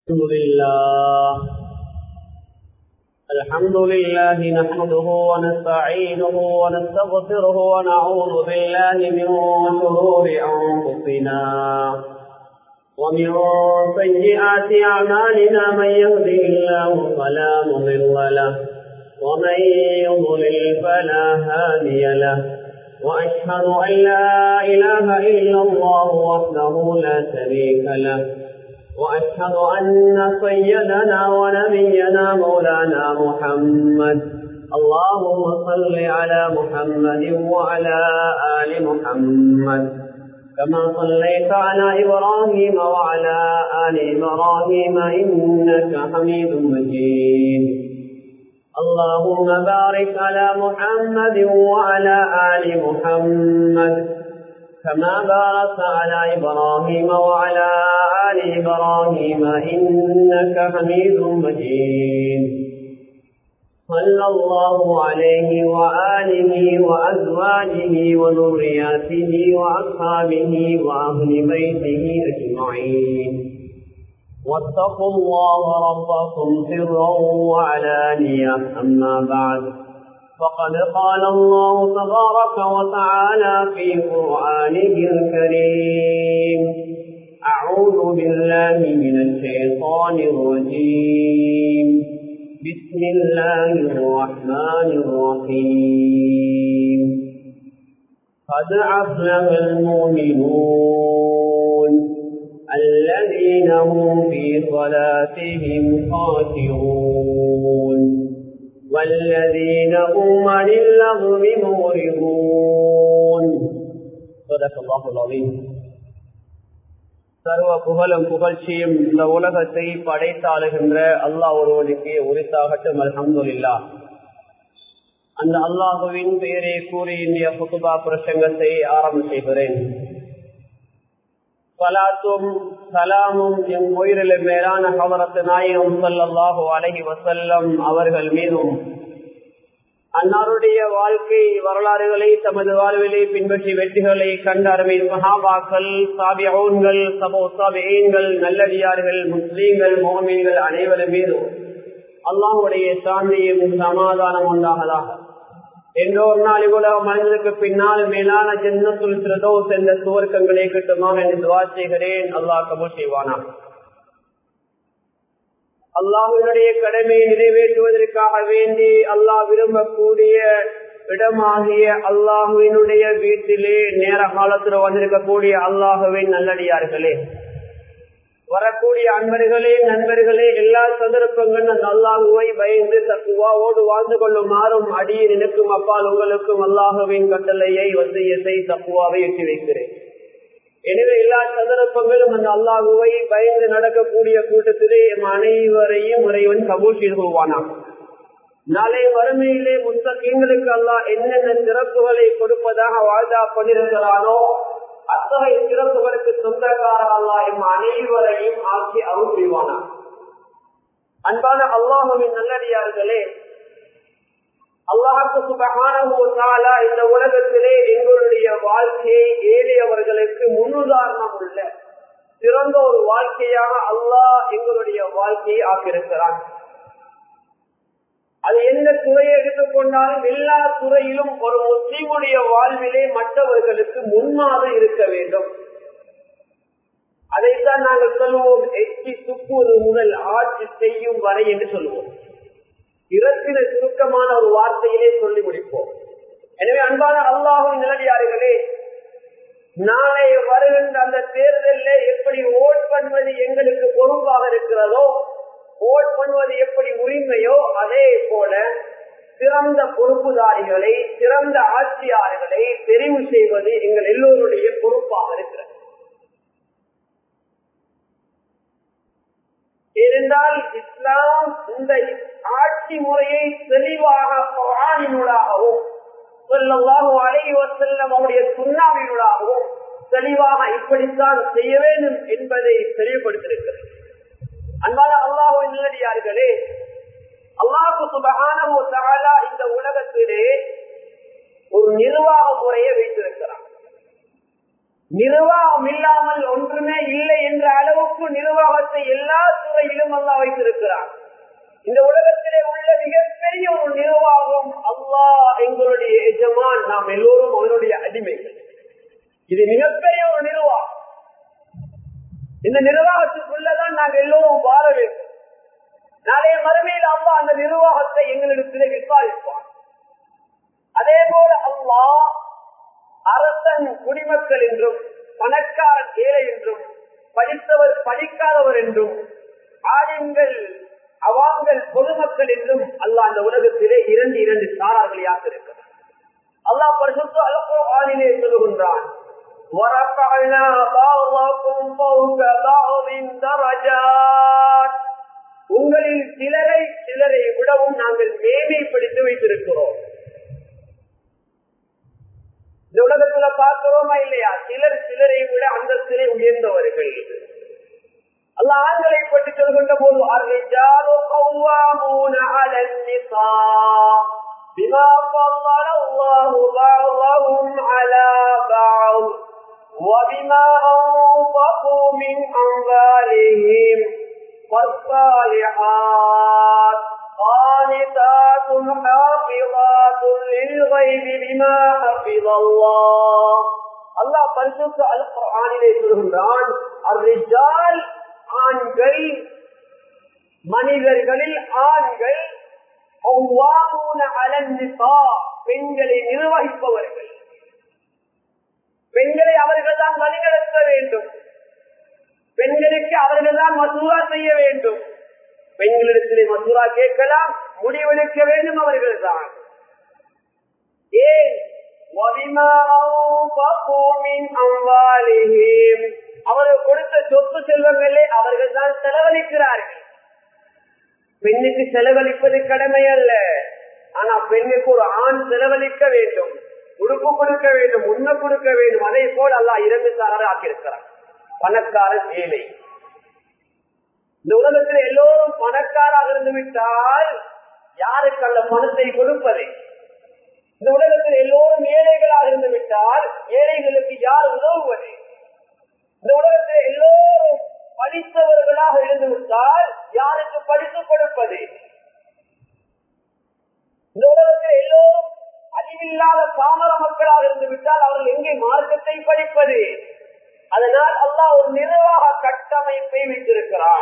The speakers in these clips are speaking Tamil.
الحمد لله الحمد لله نحمده ونستعينه ونستغفره ونعوذ بالله من شرور أنفسنا ومن سيئات أعمالنا من يهده الله فلا مضل له ومن يضلل فلا هادي له وأشهد أن لا إله إلا الله وحده لا شريك له وأشهد أن سيدنا ونبينا مولانا محمد اللهم صل على محمد وعلى آل محمد كما صليت على إبراهيم وعلى آل إبراهيم إنك حميد مجيد اللهم بارك على محمد وعلى آل محمد كما باركت على إبراهيم وعلى آل إبراهيم إنك حميد مجيد صلى الله عليه وآله وأزواجه وذرياته وأصحابه وأهل بيته أجمعين واتقوا الله ربكم سرا وعلانية أما بعد فقد قال الله تبارك وتعالى في قرآنه الكريم أعوذ بالله من الشيطان الرجيم بسم الله الرحمن الرحيم قد أفلح المؤمنون الذين هم في صلاتهم خاشعون والذين هم عن اللغو معرضون صدق الله العظيم சர்வ புகழும் புகழ்ச்சியும் இந்த உலகத்தை படைத்தாளுகின்ற அல்லாஹ் ஒருவனுக்கு உரித்தாகட்டும் அல்ஹம்துல்லா அந்த அல்லாஹுவின் பெயரை கூறி இந்திய புத்துபா பிரசங்கத்தை ஆரம்பம் செய்கிறேன் சலாத்தும் சலாமும் எம் உயிரில் மேலான கவரத்து நாயகம் சல்லாஹு அலஹி வசல்லம் அவர்கள் மீதும் அன்னாருடைய வாழ்க்கை வரலாறுகளை தமது வாழ்விலே பின்பற்றி வெற்றிகளை கண்ட அருமை மகாபாக்கள் சாபியவுன்கள் சபோ சாபியன்கள் நல்லடியார்கள் முஸ்லீம்கள் மோமீன்கள் அனைவரும் மீதும் அல்லாஹுடைய சாந்தியும் சமாதானம் உண்டாகதாக என்றோர் நாள் இவ்வளவு மனிதனுக்கு பின்னால் மேலான ஜென்னத்துல் பிரதோஸ் என்ற சுவர்க்கங்களை கிட்டுமாக என்று துவா செய்கிறேன் அல்லாஹ் கபூல் செய்வானா அல்லாஹினுடைய கடமையை நிறைவேற்றுவதற்காக வேண்டி அல்லாஹ் விரும்பக்கூடிய இடமாகிய அல்லாஹுவினுடைய வீட்டிலே நேர காலத்தில் வந்திருக்கக்கூடிய அல்லாஹுவின் நல்லடியார்களே வரக்கூடிய அன்பர்களே நண்பர்களே எல்லா சந்தர்ப்பங்களும் அந்த அல்லாஹுவை பயந்து தக்குவாவோடு வாழ்ந்து கொள்ளுமாறும் அடியை நினைக்கும் அப்பால் உங்களுக்கும் அல்லாஹுவின் கட்டளையை வசியத்தை தக்குவாவை எட்டி வைக்கிறேன் எனவே எல்லா சந்தர்ப்பங்களும் அந்த அல்லாஹுவை பயந்து நடக்கக்கூடிய கூட்டத்திலே எம் அனைவரையும் இறைவன் கபூல் செய்து கொள்வானா நாளை வறுமையிலே முத்தகங்களுக்கு அல்லாஹ் என்னென்ன சிறப்புகளை கொடுப்பதாக வாழ்தா பண்ணிருக்கிறானோ அத்தகைய சிறப்புகளுக்கு சொந்தக்காரர் அல்லாஹ் எம் அனைவரையும் ஆக்கி அருள் புரிவானா அன்பான அல்லாஹுவின் நல்லடியார்களே அல்லாஹுக்கு சுபகான இந்த உலகத்திலே எங்களுடைய வாழ்க்கையை ஏழையவர்களுக்கு முன்னுதாரணம் உள்ள சிறந்த ஒரு வாழ்க்கையாக அல்லாஹ் எங்களுடைய வாழ்க்கையை ஆக்கியிருக்கிறான் அது எந்த துறையை எடுத்துக்கொண்டாலும் எல்லா துறையிலும் ஒரு முஸ்லீமுடைய வாழ்விலே மற்றவர்களுக்கு முன்மாதிரி இருக்க வேண்டும் அதைத்தான் நாங்கள் சொல்லுவோம் எச்சி துப்புவது முதல் ஆட்சி செய்யும் வரை என்று சொல்லுவோம் இறப்பின சுருக்கமான ஒரு வார்த்தையிலே சொல்லி முடிப்போம் எனவே அன்பான அல்லாஹும் நிலடியார்களே நாளை வருகின்ற அந்த தேர்தலில் எப்படி ஓட் பண்ணுவது எங்களுக்கு பொறுப்பாக இருக்கிறதோ ஓட் பண்ணுவது எப்படி உரிமையோ அதே போல சிறந்த பொறுப்புதாரிகளை சிறந்த ஆட்சியாளர்களை தெரிவு செய்வது எங்கள் எல்லோருடைய பொறுப்பாக இருக்கிறது இருந்தால் இஸ்லாம் இந்த ஆட்சி முறையை தெளிவாக குரானினூடாகவும் சொல்லவாக அழகி செல்லம் அவருடைய சுண்ணாவினூடாகவும் தெளிவாக இப்படித்தான் செய்ய வேண்டும் என்பதை தெளிவுபடுத்திருக்கிறது அன்பான அல்லாஹுவின் நல்லடியார்களே அல்லாஹு சுபகான இந்த உலகத்திலே ஒரு நிர்வாக முறையை வைத்திருக்கிறார் நிர்வாகம் இல்லாமல் ஒன்றுமே இல்லை என்ற அளவுக்கு நிர்வாகத்தை எல்லா துறையிலும் நிர்வாகத்தையும் அல்லா வைத்திருக்கிறார் இந்த உலகத்திலே உள்ள மிகப்பெரிய ஒரு நிர்வாகம் அல்லாஹ் எங்களுடைய எஜமான் நாம் எல்லோரும் அவனுடைய அடிமைகள் இது மிகப்பெரிய ஒரு நிர்வாகம் இந்த நிர்வாகத்துக்குள்ளதான் நாங்கள் எல்லோரும் வாழ வேண்டும் நாளைய மறுமையில் அம்மா அந்த நிர்வாகத்தை எங்களிடத்திலே விசாரிப்பான் அதே போல அம்மா அரசன் குடிமக்கள் என்றும் பணக்காரன் ஏழை என்றும் படித்தவர் படிக்காதவர் என்றும் ஆளுங்கள் அவாங்கள் பொதுமக்கள் என்றும் அல்லா அந்த உலகத்திலே இரண்டு இரண்டு சாரார்களையாக இருக்கிறார் அல்லாஹ் பரிசுத்த அலப்போ ஆணிலே சொல்லுகின்றான் ورفعنا بعضكم فوق بعض درجات உங்களில் சிலரை சிலரை விடவும் நாங்கள் மேமைப்படுத்தி வைத்திருக்கிறோம் இந்த உலகத்துல பார்க்கிறோமா இல்லையா சிலர் சிலரை விட அந்த சிலை உயர்ந்தவர்கள் அல்ல ஆண்களை பற்றி சொல்கின்ற போது அர்ரிஜாலு கவ்வாமூன அலன் நிசா بما فضل الله بعضهم على بعض وبما أنفقوا من أموالهم والصالحات قانتات حافظات للغيب بما حفظ الله الله பரிசுத்த அல் குர்ஆனிலே சொல்கின்றான் அர்ரிஜால் ஆண்கள் மனிதர்களில் ஆண்கள் பெண்களை நிர்வகிப்பவர்கள் பெண்களை அவர்கள் தான் வழிநடத்த வேண்டும் பெண்களுக்கு அவர்கள் தான் மசூரா செய்ய வேண்டும் பெண்களிடத்திலே மசூரா கேட்கலாம் முடிவெடுக்க வேண்டும் அவர்கள் தான் ஏன் அவர்கள் கொடுத்த சொத்து செல்வங்களே அவர்கள் தான் செலவழிக்கிறார்கள் பெண்ணுக்கு செலவழிப்பது கடமை அல்ல ஆனா பெண்ணுக்கு ஒரு ஆண் செலவழிக்க வேண்டும் உடுப்பு கொடுக்க வேண்டும் உண்மை கொடுக்க வேண்டும் அதே போல் அல்லா இரண்டு சாராக ஆக்கியிருக்கிறார் பணக்காரன் ஏழை இந்த உலகத்தில் எல்லோரும் பணக்காராக இருந்து விட்டால் யாருக்கு அந்த பணத்தை கொடுப்பது இந்த உலகத்தில் எல்லோரும் ஏழைகளாக இருந்து விட்டால் ஏழைகளுக்கு யார் உதவுவது இந்த உலகத்தில் எல்லோரும் படித்தவர்களாக இருந்து விட்டால் யாருக்கு படித்து கொடுப்பது இந்த உலகத்தில் எல்லோரும் அறிவில்லாத பாமர மக்களாக இருந்து விட்டால் அவர்கள் எங்கே மார்க்கத்தை படிப்பது அதனால் அல்லாஹ் ஒரு நிர்வாக கட்டமைப்பை வைத்திருக்கிறான்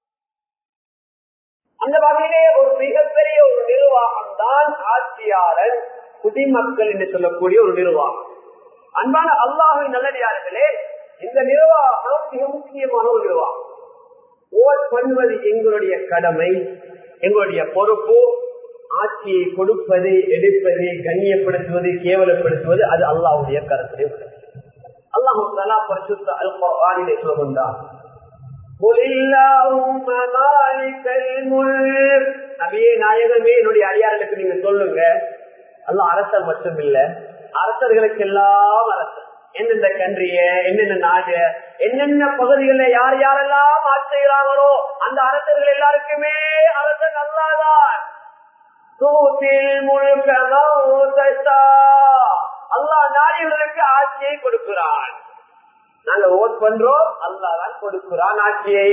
அந்த வகையிலே ஒரு மிகப்பெரிய ஒரு நிர்வாகம் தான் ஆட்சியாளர் குடிமக்கள் என்று சொல்லக்கூடிய ஒரு நிர்வாகம் அன்பான அல்லாஹின் நல்லடியார்களே இந்த நிர்வாகம் மிக முக்கியமான ஒரு நிர்வாகம் ஓட் பண்ணுவது எங்களுடைய கடமை எங்களுடைய பொறுப்பு ஆட்சியை கொடுப்பது எடுப்பது கண்ணியப்படுத்துவது கேவலப்படுத்துவது அது அல்லாவுடைய கருத்திலே உள்ளது அல்லாஹு தலா பரிசுத்த அல் குர்ஆனிலே சொல்கின்றார் قل اللهم مالك الملك நபியே நாயகமே என்னுடைய அடியார்களுக்கு நீங்க சொல்லுங்க அல்லாஹ் அரசர் மட்டும் இல்ல அரசர்களுக்கு எல்லாம் அரசர் எந்தெந்த கன்றிய என்னென்ன நாடு என்னென்ன பகுதிகளில் யார் யாரெல்லாம் ஆட்சி செய்கிறாங்களோ அந்த அரசர்கள் எல்லாருக்குமே அரசன் அல்லாதான் அல்லாஹ் நாடியவர்களுக்கு ஆட்சியை கொடுக்கிறான் நாங்க ஓட் பண்றோம் அல்லாதான் கொடுக்கிறான் ஆட்சியை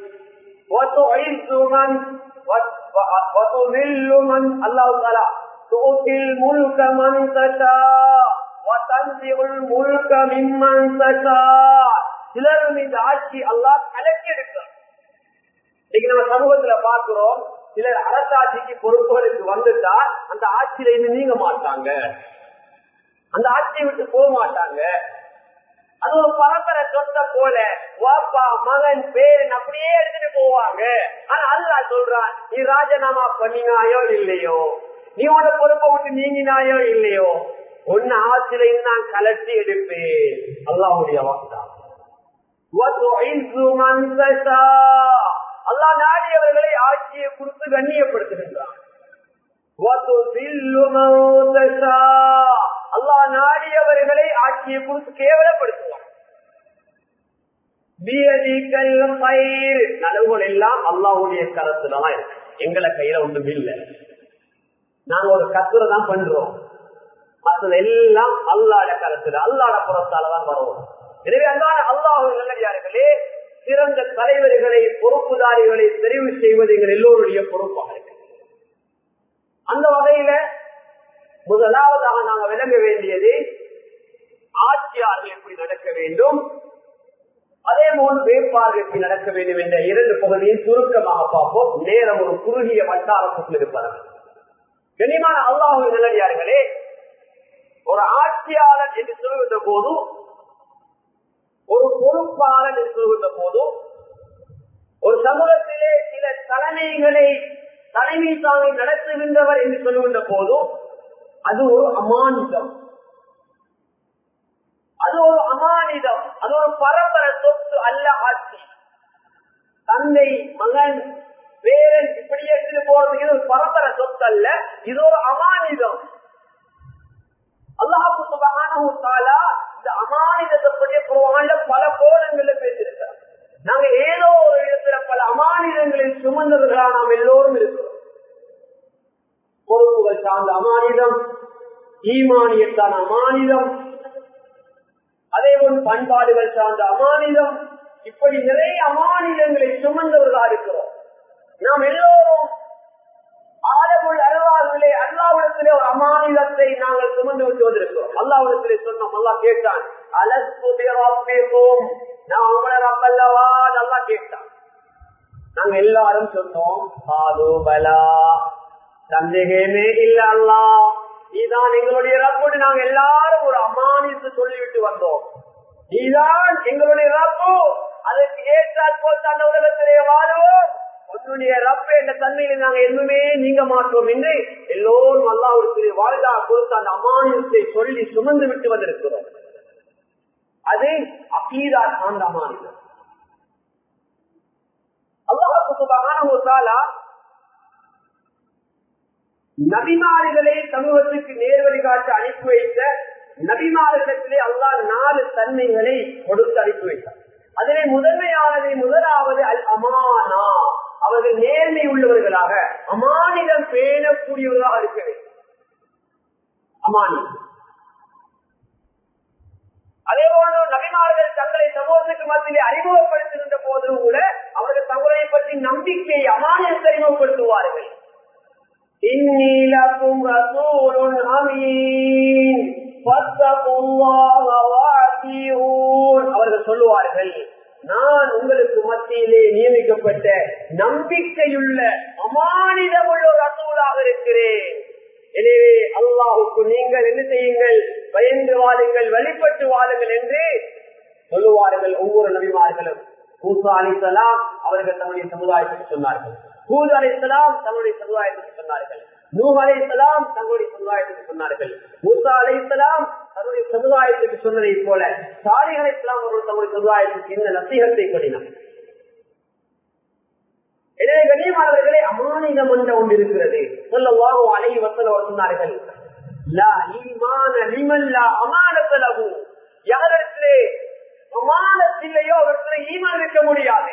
அல்லாஹ் தாலா تؤتي الملك من تشاء وتنزع الملك ممن تشاء சிலரும் இந்த ஆட்சி அல்லாஹ் கலக்கி எடுக்கிறார் இன்னைக்கு நம்ம சமூகத்துல பார்க்கிறோம் சிலர் அரசாட்சிக்கு பொறுப்புகளுக்கு வந்துட்டா அந்த ஆட்சியில இருந்து நீங்க மாட்டாங்க அந்த ஆட்சியை விட்டு போக மாட்டாங்க அது ஒரு பரம்பரை சொத்த போல வாப்பா மகன் பேரன் அப்படியே எடுத்துட்டு போவாங்க ஆனா அல்லா சொல்றான் நீ ராஜினாமா பண்ணினாயோ இல்லையோ நீ உன பொறுப்பை விட்டு நீங்கினாயோ இல்லையோ ஒன்னு ஆசிரியை நான் கலட்டி எடுப்பேன் அல்லாவுடைய வார்த்தா அல்லா நாடியவர்களை ஆட்சியை கொடுத்து கண்ணியப்படுத்துகின்றான் அல்லா நாடியவர்களை ஆட்சியை கொடுத்து கேவலப்படுத்துவான் நலவுகள் எல்லாம் அல்லாவுடைய கரத்துலதான் இருக்கு எங்களை கையில ஒன்றும் இல்லை நாங்க ஒரு கத்துரை தான் பண்றோம் மற்றது எல்லாம் அல்லாட கரத்துல அல்லாட புறத்தாலதான் வருவோம் எனவே அல்லாத அல்லாஹு நல்லடியார்களே சிறந்த தலைவர்களை பொறுப்புதாரிகளை தெரிவு செய்வது எங்கள் எல்லோருடைய பொறுப்பாக இருக்கு அந்த வகையில முதலாவதாக நாங்கள் விளங்க வேண்டியது ஆட்சியாளர்கள் எப்படி நடக்க வேண்டும் அதே போல் வேட்பாளர்கள் எப்படி நடக்க வேண்டும் என்ற இரண்டு பகுதியை சுருக்கமாக பார்ப்போம் நேரம் ஒரு குறுகிய வட்டாரத்துக்குள் இருப்பார்கள் கனிமான அல்லாஹு நிலடியார்களே ஒரு ஆட்சியாளர் என்று சொல்கின்ற போது ஒரு பொறுப்பாளர் என்று சொல்கின்ற போது ஒரு சமூகத்திலே சில தலைமைகளை தலைமை தாங்கி நடத்துகின்றவர் என்று சொல்லுகின்ற போதும் அது ஒரு அமானிதம் அது ஒரு அமானிதம் அது ஒரு பரம்பர சொத்து அல்ல ஆட்சி தந்தை மகன் பேரன் இப்படி எடுத்துட்டு போறதுக்கு இது ஒரு பரம்பர சொத்து அல்ல இது ஒரு அமானிதம் அல்லாஹு சுபஹானஹு தஆலா இந்த அமானிதத்தை பற்றி குர்ஆன்ல பல கோணங்கள்ல பேசியிருக்கிறார் நாங்க ஏதோ ஒரு இடத்துல பல அமானிதங்களை சுமந்தவர்களா நாம் எல்லோரும் இருக்கிறோம் பொறுப்புகள் சார்ந்த அமானிதம் ஈமானியத்தான அமானிதம் அதே போல் பண்பாடுகள் சார்ந்த அமானிதம் இப்படி நிறைய அமானிதங்களை சுமந்தவர்களா இருக்கிறோம் நாம் எல்லோரும் ஆழமுள் அருவார்களே அல்லாவிடத்திலே ஒரு அமானிதத்தை நாங்கள் சுமந்து விட்டு வந்திருக்கிறோம் அல்லாவிடத்திலே சொன்னோம் அல்லா கேட்டான் அலஸ்போம் நான் உங்களை ரப்பல்லவா நல்லா கேட்டான் நாங்க எல்லாரும் சொன்னோம் பாது பலா சந்தேகமே இல்ல அல்லா நீதான் எங்களுடைய ரப்பு நாங்க எல்லாரும் ஒரு அமானித்து சொல்லிவிட்டு வந்தோம் நீதான் எங்களுடைய ரப்பு அதற்கு ஏற்றால் போல் அந்த உலகத்திலே வாழுவோம் உன்னுடைய ரப்பு என்ற தன்மையில் நாங்க எதுவுமே நீங்க மாட்டோம் என்று எல்லோரும் அல்லாவிற்கு வாழ்தா கொடுத்த அந்த அமானியத்தை சொல்லி சுமந்து விட்டு வந்திருக்கிறோம் அது அகீதா சார்ந்த அமானியம் அல்லாஹாலா நபிமாறுகளை சமூகத்துக்கு நேர்வழி காட்டு அனுப்பி வைத்த நபிமார்களிடத்திலே அல்லா நாலு தன்மைகளை கொடுத்து அனுப்பி வைத்தார் அதிலே முதன்மையானதை முதலாவது அல் அமானா அவர்கள் நேர்மை உள்ளவர்களாக அமானிடம் பேணக்கூடியவர்களாக இருக்க வேண்டும் அமானி அதே போன்று நபிமார்கள் தங்களை சமூகத்துக்கு மத்தியிலே அறிமுகப்படுத்துகின்ற போதும் கூட அவர்கள் தங்களை பற்றி நம்பிக்கை அமானியத்தை அறிமுகப்படுத்துவார்கள் இன்னிலக்கும் ரசூலுன் அமீன் அவர்கள் சொல்லுவார்கள் நான் உங்களுக்கு மத்தியிலே நியமிக்கப்பட்ட நம்பிக்கையுள்ள அமானிதமுள்ள ஒரு அசூலாக இருக்கிறேன் எனவே அல்லாஹுக்கு நீங்கள் என்ன செய்யுங்கள் பயந்து வாழுங்கள் வழிபட்டு வாழுங்கள் என்று சொல்லுவார்கள் ஒவ்வொரு நபிமார்களும் மூசா அலிசலாம் அவர்கள் தன்னுடைய சமுதாயத்துக்கு சொன்னார்கள் ஹூத் அலிசலாம் தன்னுடைய சமுதாயத்துக்கு சொன்னார்கள் நூஹ் அலைத்தலாம் தங்களுடைய சமுதாயத்துக்கு சொன்னார்கள் மூசா அலைத்தலாம் தன்னுடைய சமுதாயத்துக்கு சொன்னதை போல சாரி அலைத்தலாம் அவர்கள் தங்களுடைய சமுதாயத்துக்கு இந்த நசீகத்தை கொடினார் எனவே கண்ணியமானவர்களே அமானிதம் என்ற ஒன்று இருக்கிறது சொல்லவாக அலை வசல சொன்னார்கள் யாரிடத்திலே அமானத்திலேயோ அவர்களை ஈமான் இருக்க முடியாது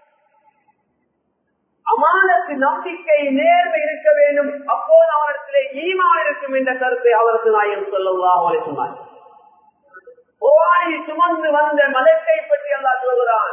அமானத்து நம்பிக்கை நேர்மை இருக்க வேண்டும் அப்போது அவரிடத்திலே ஈமான் இருக்கும் என்ற கருத்தை அவருக்கு நாயம் சொல்லலாம் சொன்னார் சுமந்து வந்த மலக்கை பற்றி அல்லா சொல்கிறான்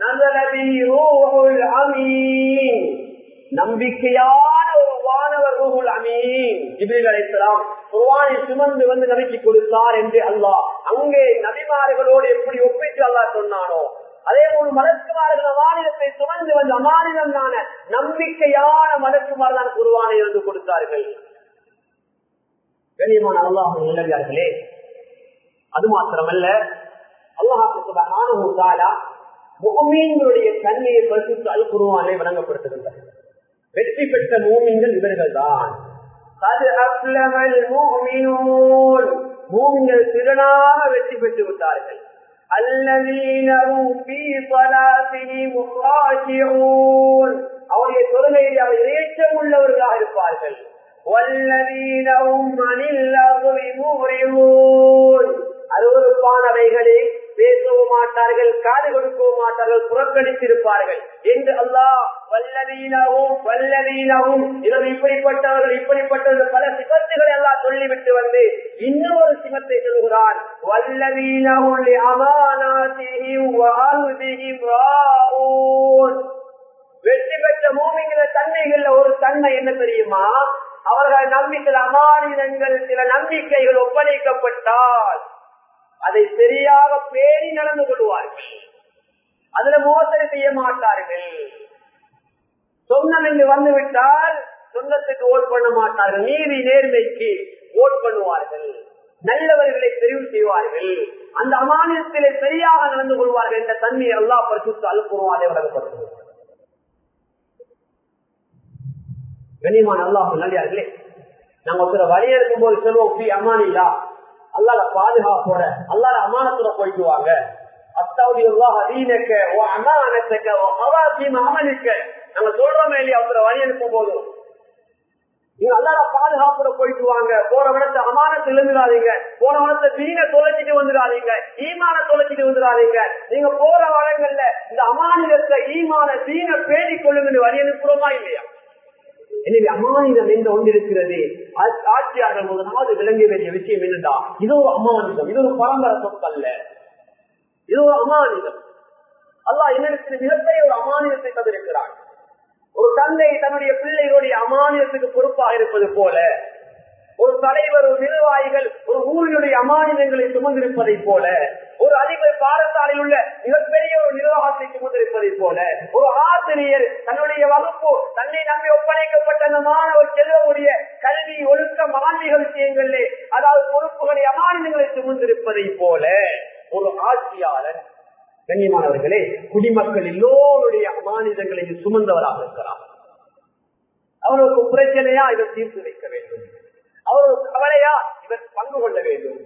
நம்பிக்கையான ஒரு வானவர் ரூகுல் அமீன் இபில் அழைத்தலாம் குர்வானை சுமந்து வந்து நபிக்கு கொடுத்தார் என்று அல்லாஹ் அங்கே நபிமார்களோடு எப்படி ஒப்பிட்டு அல்லாஹ் சொன்னானோ அதே போல மலக்குமார்கள் மாநிலத்தை சுமந்து வந்த அமானிதம் தான நம்பிக்கையான மலக்குமார் தான் குருவானை வந்து கொடுத்தார்கள் கண்ணியமான அல்லாஹ் நல்லவியார்களே அது மாத்திரமல்ல அல்லாஹாலா முகமீன்களுடைய தன்மையை பரிசுத்து அல் குருவானை வழங்கப்படுத்துகின்றனர் வெற்றி பெற்ற மூமிங்கள் இவர்கள் தான் மூமிங்கள் திறனாக வெற்றி பெற்று விட்டார்கள் الذين هم في صلاتهم خاشعون அவருடைய தொழுகையில் அவர் இறைச்சம் உள்ளவர்களாக இருப்பார்கள் والذين هم عن اللغو معرضون அருவருப்பானவைகளை பேசவும் மாட்டார்கள் காது கொடுக்கவும் மாட்டார்கள் புறக்கணித்திருப்பார்கள் என்று அல்லாஹ் வல்லவீனவும் வல்லவீனவும் இவர் இப்படிப்பட்டவர்கள் இப்படிப்பட்டவர்கள் பல சிபத்துகளை எல்லாம் சொல்லிவிட்டு வந்து இன்னும் ஒரு சிமத்தை சொல்கிறான் வல்லவீனவும் அமானாசிஹிம் வாழ்விஹிம் ராഊன் வெற்றி பெற்ற மூமிங்கிற தன்மைகள்ல ஒரு தன்மை என்ன தெரியுமா அவர்கள் நம்பி சில அமானிதங்கள் சில நம்பிக்கைகள் ஒப்படைக்கப்பட்டால் அதை சரியாக பேணி நடந்து கொள்வார்கள் அதுல மோசடி செய்ய மாட்டார்கள் சொந்தம் என்று வந்துவிட்டால் சொந்தத்துக்கு ஓட் பண்ண மாட்டார்கள் நீதி நேர்மைக்கு ஓட் பண்ணுவார்கள் நல்லவர்களை தெரிவு செய்வார்கள் அந்த அமானியத்திலே சரியாக நடந்து கொள்வார்கள் என்ற தன்மையை அல்லா பரிசுத்து அழுப்புவாதே வழங்கப்படுகிறது கனிமான் அல்லாஹ் நல்லியார்களே நாங்க ஒருத்தர வழி எடுக்கும் போது சொல்லுவோம் பி அமானில்லா அல்லாத பாதுகாப்போட அல்லாத அமானத்துல போயிட்டு வாங்க அத்தாவுடைய அதீனக்க ஓ அமானத்தக்க ஓ அவாசியம் அமலிக்க நாங்க சொல்றோமே இல்லையா ஒருத்தர வழி அனுப்பும் போதும் நீங்க அல்லாத பாதுகாப்புல போயிட்டு வாங்க போற இடத்த அமானத்தை எழுந்துடாதீங்க போன இடத்த தீன தொலைச்சிட்டு வந்துடாதீங்க ஈமான தொலைச்சிட்டு வந்துடாதீங்க நீங்க போற வளங்கள்ல இந்த அமானிதத்தை ஈமான தீன பேடி கொள்ளுங்க வழி அனுப்புறோமா இல்லையா எனவே அமானிதம் என்று ஒன்றிருக்கிறது ஆட்சியாளர்கள் முதலாவது விளங்க வேண்டிய விஷயம் என்னடா இது ஒரு அமானிதம் இது ஒரு பரம்பரை சொற்கல்ல இது ஒரு அமானிதம் அல்லாஹ் என்னிடத்தில் மிகப்பெரிய ஒரு அமானிதத்தை தந்திருக்கிறான் ஒரு தந்தை தன்னுடைய பிள்ளைகளுடைய அமானியத்துக்கு பொறுப்பாக இருப்பது போல ஒரு தலைவர் ஒரு நிர்வாகிகள் ஒரு ஊரினுடைய அமானியங்களை சுமந்திருப்பதை போல ஒரு அதிபர் பாடசாலையில் உள்ள மிகப்பெரிய ஒரு நிர்வாகத்தை சுமந்திருப்பதை போல ஒரு ஆசிரியர் தன்னுடைய வகுப்பு தன்னை நம்பி ஒப்படைக்கப்பட்ட அந்த மாணவர் செல்லக்கூடிய கல்வி ஒழுக்க மாண்பிக விஷயங்களிலே அதாவது பொறுப்புகளை அமானியங்களை சுமந்திருப்பதை போல ஒரு ஆட்சியாளர் கண்ணியமானவர்களே குடிமக்கள் எல்லோருடைய அமானிதங்களையும் சுமந்தவராக இருக்கிறார் அவர்களுக்கு பிரச்சனையா இவர் தீர்த்து வைக்க வேண்டும் அவர்களுக்கு கவலையா இவர் பங்கு கொள்ள வேண்டும்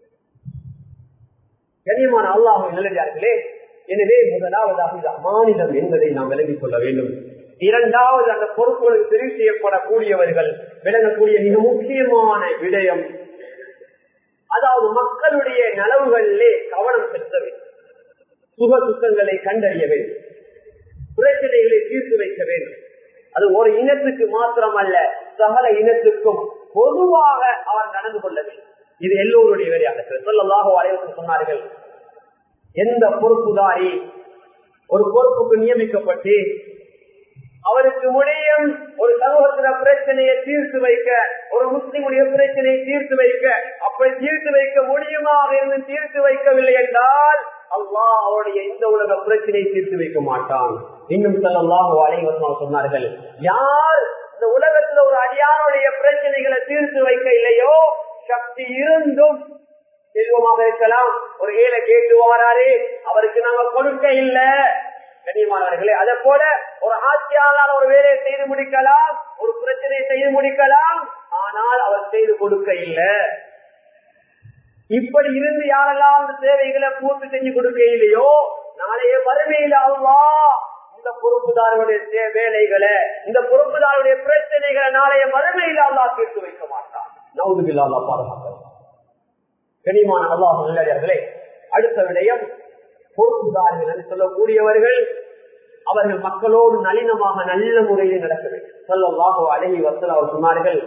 கண்ணியமான அல்லாஹ் நல்லதார்களே எனவே முதலாவதாக இது அமானிதம் என்பதை நாம் விளங்கிக் கொள்ள வேண்டும் இரண்டாவது அந்த பொறுப்புகளுக்கு தெரிவு செய்யப்படக்கூடியவர்கள் விளங்கக்கூடிய மிக முக்கியமான விடயம் அதாவது மக்களுடைய நலவுகளிலே கவனம் செலுத்த வேண்டும் சுக சுத்தங்களை கண்டறிய வேண்டும் பிரச்சனைகளை தீர்த்து வைக்க வேண்டும் அது ஒரு இனத்துக்கு மாத்திரமல்ல சகல இனத்துக்கும் பொதுவாக அவர் நடந்து கொள்ள வேண்டும் இது எல்லோருடைய வேலையாக சொல்லலாக அனைவரும் சொன்னார்கள் எந்த பொறுப்புதாரி ஒரு பொறுப்புக்கு நியமிக்கப்பட்டு அவருக்கு முடியும் ஒரு சமூகத்தின பிரச்சனையை தீர்த்து வைக்க ஒரு முஸ்லிமுடைய பிரச்சனையை தீர்த்து வைக்க அப்படி தீர்த்து வைக்க முடியுமாக இருந்து தீர்த்து வைக்கவில்லை என்றால் அல்லாஹ் அவருடைய இந்த உலக பிரச்சனையை தீர்த்து வைக்க மாட்டான் இன்னும் செல்லல்லாஹ் அலைவசம் சொன்னார்கள் யார் இந்த உலகத்துல ஒரு அடியானுடைய பிரச்சனைகளை தீர்த்து வைக்க இல்லையோ சக்தி இருந்தும் செல்வமாக இருக்கலாம் ஒரு ஏழை கேட்டு வாராரு அவருக்கு நாங்க கொடுக்க இல்ல கண்ணியமானவர்களே அதை போல ஒரு ஆட்சியாளர் ஒரு வேலையை செய்து முடிக்கலாம் ஒரு பிரச்சனையை செய்து முடிக்கலாம் ஆனால் அவர் செய்து கொடுக்க இல்லை இப்படி இருந்து யாரெல்லாம் அந்த தேவைகளை பூர்த்தி செஞ்சு கொடுக்க இல்லையோ நாளைய வறுமையில் அவ்வா இந்த பொறுப்புதாரருடைய வேலைகளை இந்த பொறுப்புதாருடைய பிரச்சனைகளை நாளைய வறுமையில் அல்லா தீர்த்து வைக்க மாட்டான் நவுதுபில் அல்லா பாதுகாக்க கனிமான அல்லாஹ் நல்லே அடுத்த விடயம் பொறுப்புதாரிகள் என்று சொல்லக்கூடியவர்கள் அவர்கள் மக்களோடு நளினமாக நல்ல முறையில் நடக்க வேண்டும் சொல்லலாக அழகி வசல் அவர் சொன்னார்கள்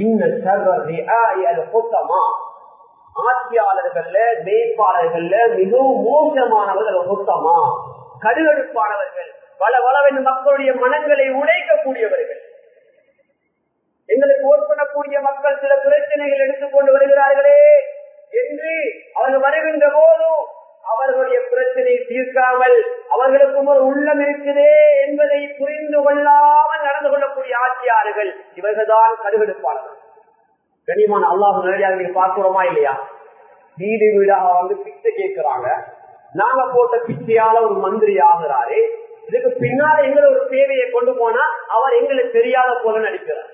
இந்த ஆட்சியாளர்கள்ல மேய்ப்பாளர்கள்ல மிகவும் மோசமானவர்கள் சுத்தமா கடுகடுப்பானவர்கள் பல வளவென்று மக்களுடைய மனங்களை உடைக்கக்கூடியவர்கள் எங்களுக்கு ஓட் பண்ணக்கூடிய மக்கள் சில பிரச்சனைகள் எடுத்துக்கொண்டு வருகிறார்களே என்று அவர்கள் வருகின்ற போதும் அவர்களுடைய பிரச்சனையை தீர்க்காமல் அவர்களுக்கும் ஒரு உள்ளம் இருக்குதே என்பதை புரிந்து கொள்ளாமல் நடந்து கொள்ளக்கூடிய ஆட்சியாளர்கள் இவர்கள்தான் கடுகெடுப்பாளர்கள் கனிமான அல்லாஹ் நேரடியாக நீங்க பார்க்கிறோமா இல்லையா வீடு வீடாக வந்து பிச்சை கேட்கிறாங்க நாங்க போட்ட பிச்சையால ஒரு மந்திரி ஆகிறாரு இதுக்கு பின்னால எங்களை ஒரு சேவையை கொண்டு போனா அவர் எங்களுக்கு தெரியாத போல நடிக்கிறார்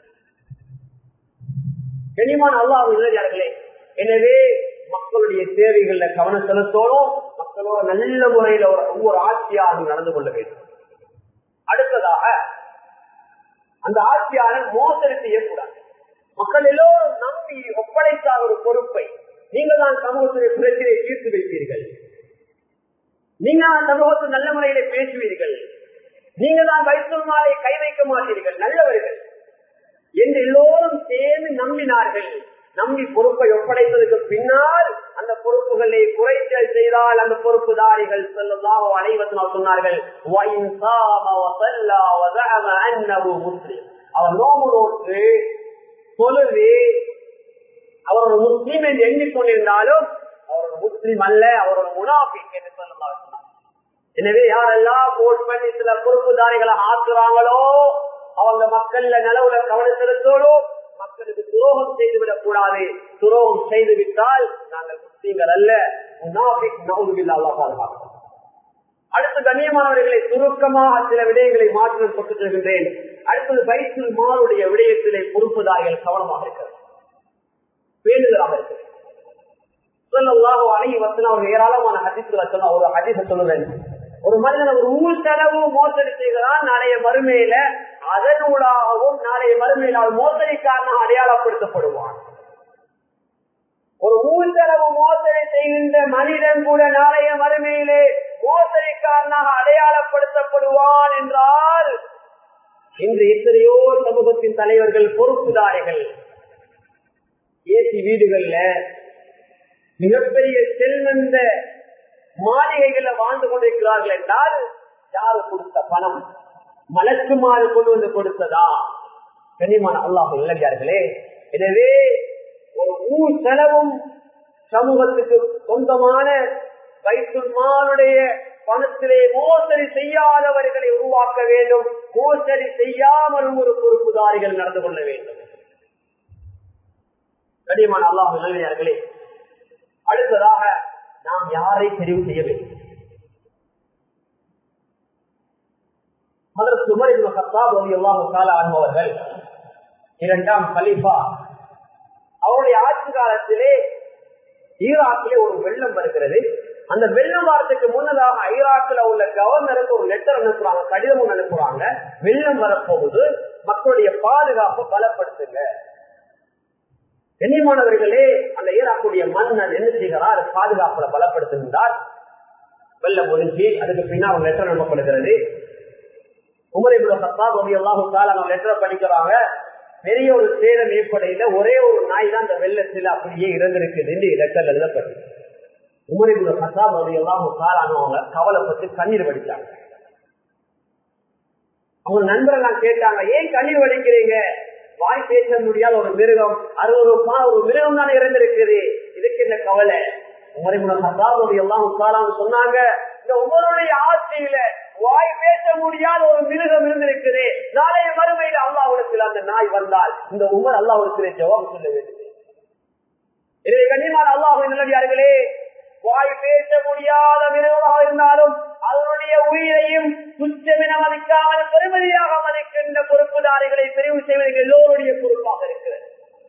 கனிமான அல்லாஹ் நேரடியார்களே எனவே மக்களுடைய தேவைகள்ல கவனம் செலுத்தோடும் மக்களோட நல்ல முறையில ஒரு ஒவ்வொரு ஆட்சியாளரும் நடந்து கொள்ள வேண்டும் அடுத்ததாக அந்த ஆட்சியாளர் மோசடி செய்யக்கூடாது மக்கள் எல்லோரும் நம்பி ஒப்படைத்த ஒரு பொறுப்பை நீங்கள் தான் சமூகத்துடைய பிரச்சனையை தீர்த்து வைப்பீர்கள் நீங்க சமூகத்தில் நல்ல முறையில பேசுவீர்கள் நீங்க தான் வைத்தல் மாலை கை வைக்க மாட்டீர்கள் நல்லவர்கள் என்று எல்லோரும் சேர்ந்து நம்பினார்கள் நம்பி பொறுப்பை ஒப்படைப்பதற்கு பின்னால் அந்த பொறுப்புகளை குறைத்தல் செய்தால் அந்த பொறுப்புதாரிகள் செல்லதாக அனைவத்தினால் சொன்னார்கள் அவர் நோம்பு நோட்டு தொழுது அவர் ஒரு முஸ்லீம் என்று எண்ணிக்கொண்டிருந்தாலும் அவர் ஒரு முஸ்லீம் அல்ல அவர் ஒரு முனாபிக் என்று சொல்லலாம் சொன்னார் எனவே யாரெல்லாம் போட் பண்ணி சில பொறுப்புதாரிகளை ஆக்குறாங்களோ அவங்க மக்கள்ல நிலவுல கவனம் செலுத்தோடும் மக்களுக்கு துரோகம் செய்துவிடக் கூடாது துரோகம் செய்து விட்டால் நாங்கள் முஸ்லீம்கள் அல்ல முனாபிக் நவுதுபில்லா பாதுகாக்கிறோம் அடுத்து கண்ணியமானவர்களை சுருக்கமாக சில விடயங்களை மாற்றம் கொண்டு செல்கின்றேன் அடுத்தது பைத்துல் மாருடைய விடயத்திலே பொறுப்புதாரிகள் கவனமாக இருக்கிறது வேண்டுதலாக இருக்கிறது சொல்லல்லாஹோ அணகி வசன ஒரு ஏராளமான ஹதித்துல சொன்ன ஒரு ஹதிச சொல்லுவேன் ஒரு மனிதன் ஒரு ஊர் செலவு மோசடி செய்கிறான் நாளைய மறுமையில அதனூடாகவும் நாளைய மறுமையில் அவர் மோசடிக்காரனாக அடையாளப்படுத்தப்படுவான் ஒரு ஊர் செலவு மோசடி செய்கின்ற மனிதன் கூட நாளைய மறுமையிலே மோசடிக்காரனாக அடையாளப்படுத்தப்படுவான் என்றால் இன்று எத்தனையோ சமூகத்தின் தலைவர்கள் பொறுப்புதாரிகள் ஏசி வீடுகள்ல மிகப்பெரிய செல்வந்த மாளிகைகள்ல வாழ்ந்து கொண்டிருக்கிறார்கள் என்றால் யாரு கொடுத்த பணம் மலக்குமாறு கொண்டு வந்து கொடுத்ததா கனிமான அல்லாஹ் இளைஞர்களே எனவே ஒரு ஊர் செலவும் சமூகத்துக்கு சொந்தமான வைத்துமானுடைய பணத்திலே மோசடி செய்யாதவர்களை உருவாக்க வேண்டும் மோசடி செய்யாமல் ஒரு பொறுப்புதாரிகள் நடந்து கொள்ள வேண்டும் கனிமான அல்லாஹ் இளைஞர்களே அடுத்ததாக நாம் யாரை தெரிவு செய்ய வேண்டும் அவர்கள் இரண்டாம் கலீஃபா அவருடைய ஆட்சி காலத்திலே ஈராக்கிலே ஒரு வெள்ளம் வருகிறது அந்த வெள்ளம் வாரத்துக்கு முன்னதாக ஈராக்கில் உள்ள கவர்னருக்கு ஒரு லெட்டர் அனுப்புறாங்க கடிதம் அனுப்புறாங்க வெள்ளம் வரப்போகுது மக்களுடைய பாதுகாப்பை பலப்படுத்துங்க கண்ணியமானவர்களே அந்த ஈராக்குடைய மன்னன் என்ன செய்கிறார் பாதுகாப்புல பலப்படுத்துகின்றார் வெள்ளம் ஒழிஞ்சு அதுக்கு பின்னால் லெட்டர் அனுப்பப்படுகிறது உமரை லெட்டரை படிக்கிறாங்க பெரிய ஒரு சேதம் ஏற்படையில ஒரே ஒரு நாய் தான் அந்த வெள்ளத்தில் அப்படியே இறந்திருக்குது என்று லெட்டர் எழுதப்பட்டது உமரிபுல கசாப் எல்லாம் காலானவங்க கவலைப்பட்டு கண்ணீர் வடிச்சாங்க அவங்க நண்பரெல்லாம் கேட்டாங்க ஏன் கண்ணீர் வடிக்கிறீங்க வாய் பேச முடியாத ஒரு மிருகம் அறுபது ஒரு மிருகம் தானே இறந்திருக்குது இதுக்கு என்ன கவலை உமரிபுல கசாப் எல்லாம் காலான்னு சொன்னாங்க இந்த உமருடைய ஆட்சியில வாய் பேச முடியாத ஒரு மிருகம் இருந்திருக்குது நாளைய மறுமையில் அல்லாவுடத்தில் அந்த நாய் வந்தால் இந்த உமர் அல்லாவுடத்திலே ஜவாப் சொல்ல வேண்டும் எனவே கண்ணியமான அல்லாஹ் நல்லடியார்களே வாய் பேச முடியாத மிருகமாக இருந்தாலும் அதனுடைய உயிரையும் துச்சமென மதிக்காமல் பெருமதியாக மதிக்கின்ற பொறுப்புதாரிகளை தெரிவு செய்வதற்கு எல்லோருடைய பொறுப்பாக இருக்கிறது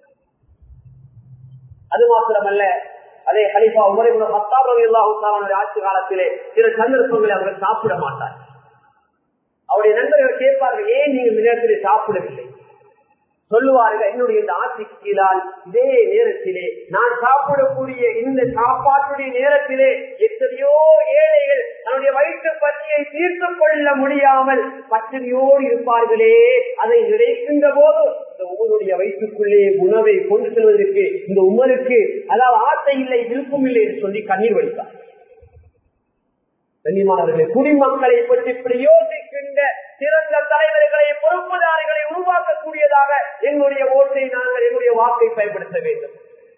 அது மாத்திரமல்ல அதே ஹலிஃபா உமரிபுர ஹத்தாபுடைய ஆட்சி காலத்திலே சில சந்தர்ப்பங்களை அவர்கள் சாப்பிட மாட்டார் அவருடைய நண்பர்கள் கேட்பார்கள் ஏன் நீங்க நேரத்திலே சாப்பிடவில்லை சொல்லுவார்கள் என்னுடைய இந்த ஆட்சிக்கு கீழால் இதே நேரத்திலே நான் சாப்பிடக்கூடிய இந்த சாப்பாட்டுடைய நேரத்திலே எத்தனையோ ஏழைகள் தன்னுடைய வயிற்று பற்றியை தீர்த்து கொள்ள முடியாமல் பட்டினியோடு இருப்பார்களே அதை நினைக்கின்ற போது இந்த உமருடைய வயிற்றுக்குள்ளே உணவை கொண்டு செல்வதற்கு இந்த உமருக்கு அதாவது ஆசை இல்லை விருப்பம் இல்லை என்று சொல்லி கண்ணீர் வடித்தார் கண்ணியமானவர்களை குடிமக்களை பற்றி இப்படி யோசிக்கின்ற சிறந்த தலைவர்களை பொறுப்புதாரிகளை உருவாக்கக்கூடியதாக எங்களுடைய ஓட்டை நாங்கள் எங்களுடைய வாக்கை பயன்படுத்த வேண்டும்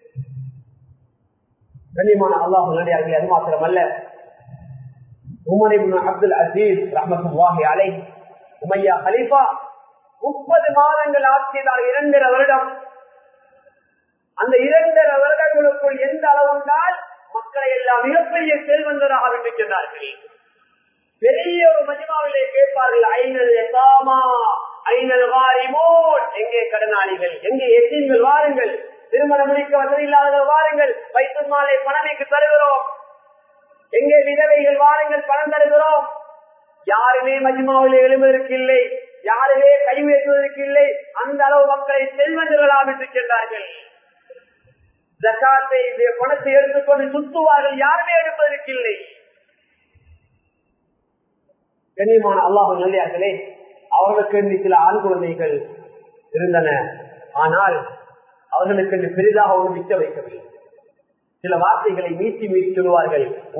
கண்ணியமான அல்லாஹ் நடிகாக அது மாத்திரமல்ல உமரிபுன் அப்துல் அசீஸ் ரஹமத்துல்லாஹி அலை உமையா ஹலீஃபா முப்பது மாதங்கள் ஆட்சியதால் இரண்டரை வருடம் அந்த இரண்டரை வருடங்களுக்குள் எந்த அளவுண்டால் மக்களை எல்லாம் மிகப்பெரிய செல்வந்தராக விட்டுக்கின்றார்கள் பெரிய ஒரு மஜிமாவிலே கேட்பார்கள் ஐநல் எசாமா ஐநல் வாரிமோன் எங்கே கடனாளிகள் எங்கே எத்தீன்கள் வாருங்கள் திருமணம் முடிக்க வசதி இல்லாதவர்கள் வாருங்கள் வைத்து மாலை பணமைக்கு தருகிறோம் எங்கே விதவைகள் வாருங்கள் பணம் தருகிறோம் யாருமே மஜிமாவிலே எழுவதற்கு இல்லை யாருமே கை உயர்த்துவதற்கு இல்லை அந்த அளவு மக்களை செல்வந்தர்களாக விட்டுக்கின்றார்கள் ஜக்காத்தை பணத்தை எடுத்துக்கொண்டு சுத்துவார்கள் யாருமே எடுப்பதற்கு இல்லை கண்ணியமான அல்லாஹ் நல்லியார்களே அவர்களுக்கு சில ஆண் குழந்தைகள் இருந்தன ஆனால் அவர்களுக்கு பெரிதாக ஒன்று மிச்ச வைக்கவில்லை சில வார்த்தைகளை மீட்டி மீட்டி சொல்லுவார்கள்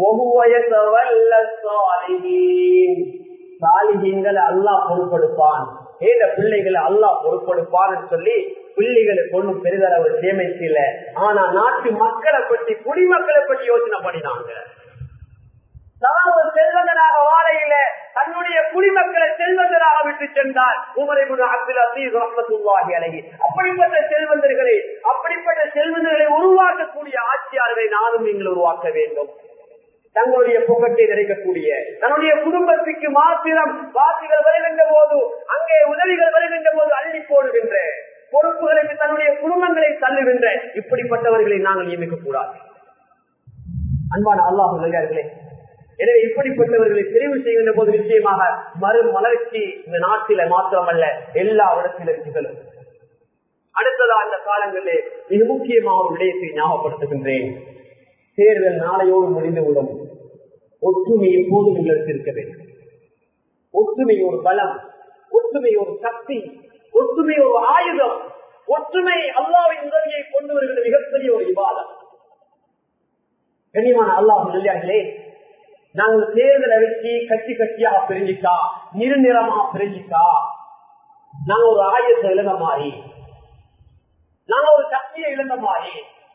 சாலிகீன்களை அல்லாஹ் பொருட்படுப்பான் ஏத பிள்ளைகளை அல்லாஹ் பொருட்படுப்பான்னு சொல்லி பிள்ளைகளை கொண்டு பெரிதளவு சேமிக்கல ஆனா நாட்டு மக்களை பற்றி குடிமக்களை பற்றி யோசனை பண்ணினாங்க தான் ஒரு செல்வந்தனாக வாழையில தன்னுடைய குடிமக்களை செல்வந்தராக விட்டு சென்றார் உமரை அப்துல் அசீஸ் ரஹமத்துல்லாஹி அழகி அப்படிப்பட்ட செல்வந்தர்களை அப்படிப்பட்ட செல்வந்தர்களை உருவாக்கக்கூடிய ஆட்சியாளர்களை நானும் நீங்கள் உருவாக்க வேண்டும் தங்களுடைய புகட்டை நிறைக்கக்கூடிய தன்னுடைய குடும்பத்துக்கு மாத்திரம் வாசிகள் வருகின்ற போது அங்கே உதவிகள் வருகின்ற போது அள்ளி போடுகின்ற பொறுப்புகளுக்கு தன்னுடைய குடும்பங்களை தள்ளுகின்ற இப்படிப்பட்டவர்களை நாங்கள் நியமிக்க கூடாது அன்பான அல்லாஹ் நல்லே எனவே இப்படிப்பட்டவர்களை தெரிவு செய்கின்ற போது நிச்சயமாக மறு மலர்ச்சி இந்த நாட்டில மாத்திரமல்ல எல்லா இடத்திலும் நிகழும் அடுத்ததா அந்த காலங்களிலே மிக முக்கியமான ஒரு விடயத்தை ஞாபகப்படுத்துகின்றேன் தேர்தல் நாளையோடு முடிந்துவிடும் ஒற்றுமை எப்போதும் எங்களுக்கு இருக்க வேண்டும் ஒற்றுமை ஒரு பலம் ஒற்றுமை ஒரு சக்தி ஒற்றுமை ஒரு ஆயுதம் ஒற்றுமை அல்லாவின் உதவியை கொண்டு வருகிற மிகப்பெரிய ஒரு விவாதம் கண்ணியமான அல்லாஹ் நல்லே நாங்கள் தேர்தலை வச்சு கட்சி கட்சியாக பிரிஞ்சுக்கா நிறநிறமாக பிரிஞ்சுக்கா நாங்க ஒரு ஆயுதத்தை இழந்த மாதிரி நாங்க ஒரு சக்தியை இழந்த மாதிரி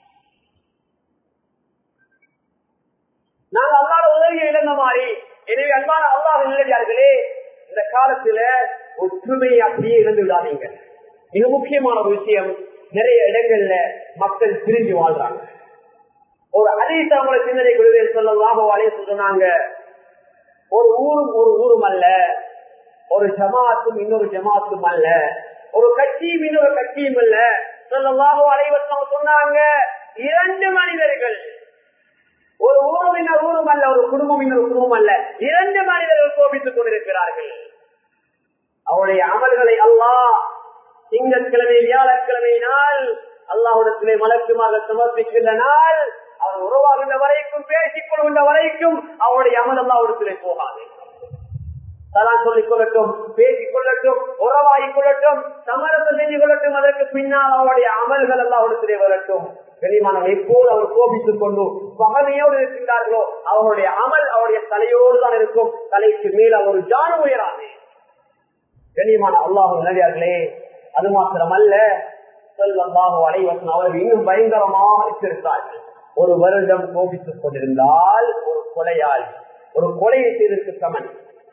நாங்க அல்லாத உதவியை இழந்த மாதிரி எனவே அன்பான அல்லாத நிலையார்களே இந்த காலத்துல ஒற்றுமையை அப்படியே இழந்து விடாதீங்க மிக முக்கியமான ஒரு விஷயம் நிறைய இடங்கள்ல மக்கள் பிரிஞ்சு வாழ்றாங்க ஒரு அதிக அவங்களை சிந்தனை குழுவில் சொல்லலாம் வாழைய சொன்னாங்க ஒரு ஊரும் ஒரு ஊரும் அல்ல ஒரு ஜமாத்தும் இன்னொரு ஜமாத்தும் அல்ல ஒரு கட்சியும் இன்னொரு கட்சியும் அல்ல சொல்லலாம் அலைவசம் சொன்னாங்க இரண்டு மனிதர்கள் ஒரு ஊரும் இன்னொரு ஊரும் அல்ல ஒரு குடும்பம் இன்னொரு குடும்பம் அல்ல இரண்டு மனிதர்கள் கோபித்துக் கொண்டிருக்கிறார்கள் அவருடைய அமல்களை அல்லாஹ் திங்கட்கிழமை வியாழக்கிழமை நாள் அல்லாஹுடத்திலே மலக்குமாக சமர்ப்பிக்கின்ற நாள் அவர் உருவாகின்ற வரைக்கும் பேசிக் கொள்கின்ற வரைக்கும் அவருடைய அமல் அல்லாவிடத்திலே போகாது தலான் சொல்லிக் கொள்ளட்டும் பேசிக் கொள்ளட்டும் உறவாகிக் கொள்ளட்டும் சமரசம் செஞ்சு கொள்ளட்டும் அதற்கு பின்னால் அவருடைய அமல்கள் அல்லாவிடத்திலே வரட்டும் கனிமானவர் எப்போது அவர் கோபித்துக் கொண்டு பகமையோடு இருக்கின்றார்களோ அவருடைய அமல் அவருடைய தலையோடு தான் இருக்கும் தலைக்கு மேல் அவர் ஜான உயராது கனிமான அல்லாஹ் நிலையார்களே அது மாத்திரமல்ல செல்வந்தாக அனைவரும் அவர்கள் இன்னும் பயங்கரமாக வைத்திருக்கிறார்கள் ஒரு வருடம் கோபித்துக் கொண்டிருந்தால் ஒரு கொலையாளி ஒரு கொலையை செய்ததற்கு சமன்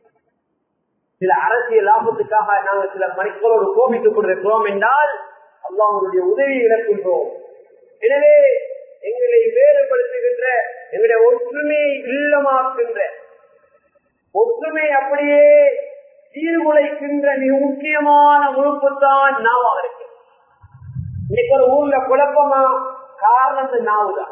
சில அரசியல் லாபத்துக்காக நாங்கள் சில மணிக்களோடு கோபித்துக் கொண்டிருக்கிறோம் என்றால் அல்லாஹனுடைய உதவியை இழக்கின்றோம் எனவே எங்களை வேறுபடுத்துகின்ற எங்களுடைய ஒற்றுமையை இல்லமாக்குகின்ற ஒற்றுமை அப்படியே சீர்குலைக்கின்ற மிக முக்கியமான உறுப்பு தான் நாவாக இருக்கு இன்னைக்கு ஒரு ஊர்ல குழப்பமா காரணம் நாவுதான்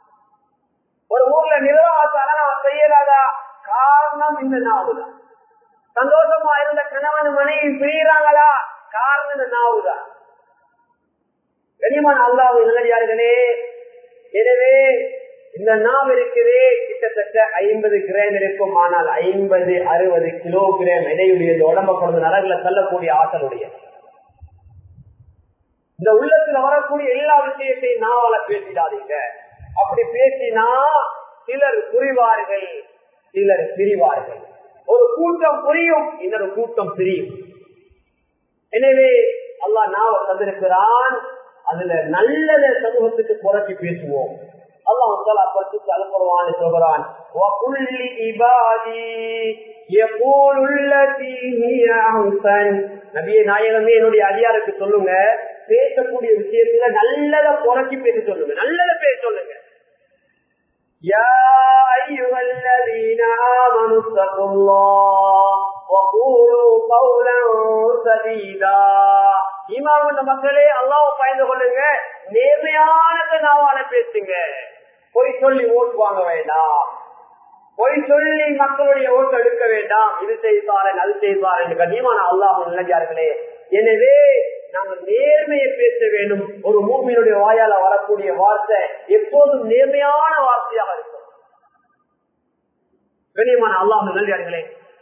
ஒரு ஊர்ல நிர்வாகத்தால செய்யலாதா காரணம் இந்த நாவுதான் சந்தோஷமா இருந்த கணவன் மனைவி பிரிகிறாங்களா காரணம் இந்த நாவுதான் கனிமன் அல்லாவு நல்லடியார்களே எனவே இந்த நாவ் இருக்குது கிட்டத்தட்ட ஐம்பது கிராம் இருக்கும் ஆனால் ஐம்பது அறுபது கிலோ கிராம் எடையுடையது உடம்ப கொண்டு நரகுல தள்ளக்கூடிய ஆற்றலுடைய இந்த உள்ளத்துல வரக்கூடிய எல்லா விஷயத்தையும் நாவல பேசிடாதீங்க அப்படி பேசினா சிலர் புரிவார்கள் சிலர் பிரிவார்கள் ஒரு கூட்டம் புரியும் இன்னொரு கூட்டம் பிரியும் எனவே அல்லாஹ் நாவ தந்திருக்கிறான் அதுல நல்லத சமூகத்துக்கு குறைச்சி பேசுவோம் அல்லாஹ் பரிசுத்து அனுப்புவான்னு சொல்கிறான் நபிய நாயகமே என்னுடைய அதிகாரத்துக்கு சொல்லுங்க பேசக்கூடிய விஷயத்துல நல்லத குறைச்சி பேச சொல்லுங்க நல்லத பேச சொல்லுங்க يا أيها الذين آمنوا اتقوا الله وقولوا قولا سديدا இமாம் மக்களே அல்லாஹ் பயந்து கொள்ளுங்க நேர்மையான நாவால பேசுங்க பொய் சொல்லி ஓட்டு வாங்க வேண்டாம் பொய் சொல்லி மக்களுடைய ஓட்டு எடுக்க வேண்டாம் இது செய்தாரன் அது செய்தார் என்று கண்ணியமான அல்லாஹ் நிலைஞ்சார்களே எனவே நாங்கள் நேர்மையை பேச வேண்டும் ஒரு மூமியினுடைய வாயால வரக்கூடிய வார்த்தை எப்போதும் நேர்மையான வார்த்தையாக இருக்கும் கண்ணியமான அல்லாஹ் நிலையார்களே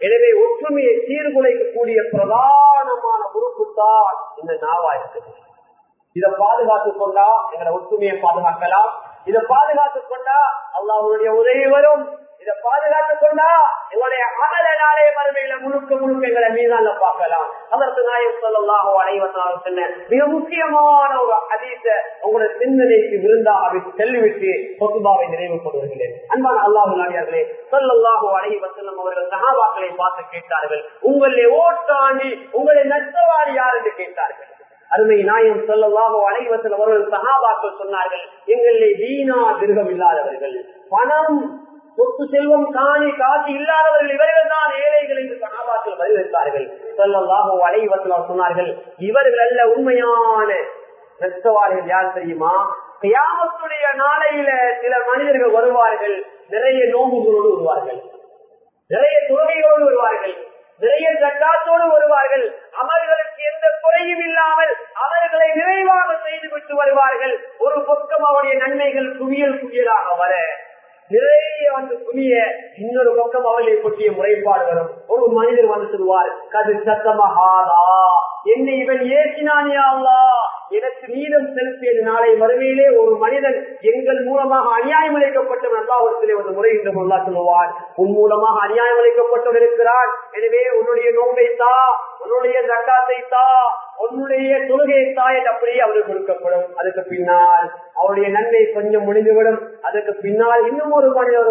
எனவே ஒற்றுமையை சீர்குலைக்கக்கூடிய பிரதானமான உறுப்பு தான் இந்த நாவா இருக்குது இதை பாதுகாத்துக் கொண்டா எங்களை ஒற்றுமையை பாதுகாக்கலாம் இதை பாதுகாத்துக் கொண்டா அல்லாஹனுடைய உதவி வரும் இதை பாதுகாத்துக் கொண்டா எங்களுடைய அமல நாளே மறுமையில முழுக்க முழுக்க எங்களை மீதான பார்க்கலாம் அதற்கு நாயம் சொல்லலாக அனைவரும் சொன்ன மிக முக்கியமான ஒரு அதீத உங்களுடைய சிந்தனைக்கு விருந்தாக செல்லிவிட்டு சொத்துபாவை நிறைவு கொள்வர்களேன் அன்பான அல்லாஹு நாடியார்களே சொல்லல்லாஹு அழகி வசல்லம் அவர்கள் சகாபாக்களை பார்த்து கேட்டார்கள் உங்களை ஓட்டாண்டி உங்களை நஷ்டவாடி யார் என்று கேட்டார்கள் அருமை நாயம் சொல்லலாக அனைவசல் அவர்கள் சகாபாக்கள் சொன்னார்கள் எங்களை வீணா திருகம் இல்லாதவர்கள் பணம் சொத்து செல்வம் காணி காசு இல்லாதவர்கள் இவர்கள் தான் ஏழைகள் என்று சகாபாக்கள் பதிலளித்தார்கள் சொல்லலாக அனைவசல் சொன்னார்கள் இவர்கள் அல்ல உண்மையான நஷ்டவாதிகள் யார் தெரியுமா கியாமத்துடைய நாளையில சில மனிதர்கள் வருவார்கள் நிறைய நோம்புகளோடு வருவார்கள் நிறைய தொழுகைகளோடு வருவார்கள் நிறைய சட்டாத்தோடு வருவார்கள் அவர்களுக்கு எந்த குறையும் இல்லாமல் அவர்களை நிறைவாக செய்து விட்டு வருவார்கள் ஒரு பக்கம் அவருடைய நன்மைகள் குவியல் குவியலாக வர நிறைய வந்து குவிய இன்னொரு பக்கம் அவர்களை பற்றிய முறைப்பாடு வரும் ஒரு மனிதர் வந்து சொல்வார் கது சத்தமகாதா என்னை இவன் ஏற்றினானியா எனக்கு நீதம் செலுத்தியது நாளை மறுமையிலே ஒரு மனிதன் எங்கள் மூலமாக அநியாயம் அளிக்கப்பட்டவன் அல்லாஹத்திலே ஒரு முறைகின்ற அல்லா சொல்லுவார் உன் மூலமாக அநியாயம் அளிக்கப்பட்டவன் இருக்கிறான் எனவே உன்னுடைய நோம்பை தா உன்னுடைய ஜக்காத்தை தா உன்னுடைய தொழுகையை தா என்று அப்படியே அவருக்கு கொடுக்கப்படும் அதுக்கு பின்னால் அவருடைய நன்மை கொஞ்சம் முடிந்துவிடும் அதுக்கு பின்னால் இன்னும் ஒரு மனிதர்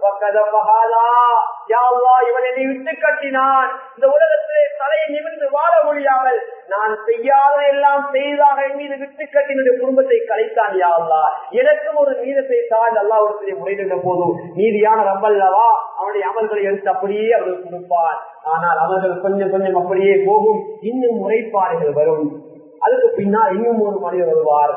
இவன் என்னை விட்டு கட்டினான் இந்த உலகத்திலே தலையை நிமிர்ந்து வாழ முடியாமல் நான் செய்யாத எல்லாம் செய்தாக மீது விட்டு கட்டினுடைய குடும்பத்தை கலைத்தான் யாவா எனக்கும் ஒரு நீதத்தை தான் அல்லாவிடத்திலே முறையிட போதும் நீதியான ரம்பல்லவா அவனுடைய அமல்களை எடுத்து அப்படியே அவர்கள் கொடுப்பார் ஆனால் அவர்கள் கொஞ்சம் கொஞ்சம் அப்படியே போகும் இன்னும் முறைப்பாடுகள் வரும் அதுக்கு பின்னால் இன்னும் ஒரு மனிதர் வருவார்